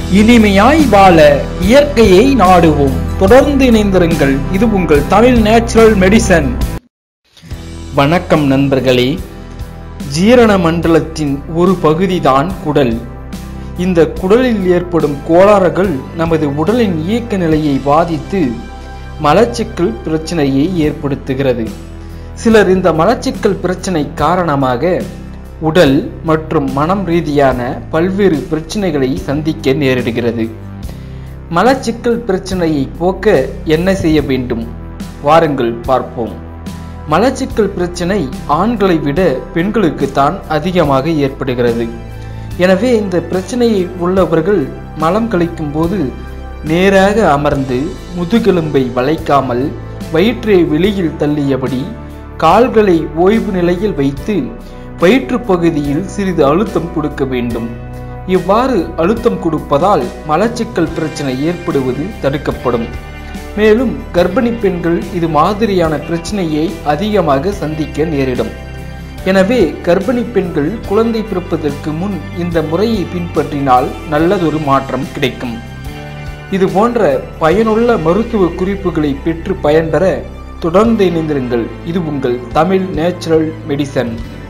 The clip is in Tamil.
இனிமையாய் வாழ இயற்கையை நாடுவோம் தொடர்ந்து இணைந்திருங்கள் இது உங்கள் தமிழ் நேச்சுரல் மெடிசன் வணக்கம் நண்பர்களே ஜீரண மண்டலத்தின் ஒரு பகுதிதான் குடல் இந்த குடலில் ஏற்படும் கோளாறுகள் நமது உடலின் இயக்க நிலையை பாதித்து மலச்சிக்கல் பிரச்சனையை ஏற்படுத்துகிறது சிலர் இந்த மலச்சிக்கல் பிரச்சனை காரணமாக உடல் மற்றும் மனம் ரீதியான பல்வேறு பிரச்சனைகளை சந்திக்க நேரிடுகிறது மலச்சிக்கல் பிரச்சனையை போக்க என்ன செய்ய வேண்டும் வாருங்கள் பார்ப்போம் மலச்சிக்கல் பிரச்சனை ஆண்களை விட பெண்களுக்கு தான் அதிகமாக ஏற்படுகிறது எனவே இந்த பிரச்சனையை உள்ளவர்கள் மலம் கழிக்கும் போது நேராக அமர்ந்து முதுகெலும்பை வளைக்காமல் வயிற்றை வெளியில் தள்ளியபடி கால்களை ஓய்வு நிலையில் வைத்து வயிற்று பகுதியில் சிறிது அழுத்தம் கொடுக்க வேண்டும் இவ்வாறு அழுத்தம் கொடுப்பதால் மலச்சிக்கல் பிரச்சனை ஏற்படுவது தடுக்கப்படும் மேலும் கர்ப்பிணி பெண்கள் இது மாதிரியான பிரச்சனையை அதிகமாக சந்திக்க நேரிடும் எனவே கர்ப்பிணி பெண்கள் குழந்தை பிறப்பதற்கு முன் இந்த முறையை பின்பற்றினால் நல்லதொரு மாற்றம் கிடைக்கும் இது போன்ற பயனுள்ள மருத்துவ குறிப்புகளை பெற்று பயன்பெற தொடர்ந்து இணைந்திருங்கள் இது உங்கள் தமிழ் நேச்சுரல் மெடிசன்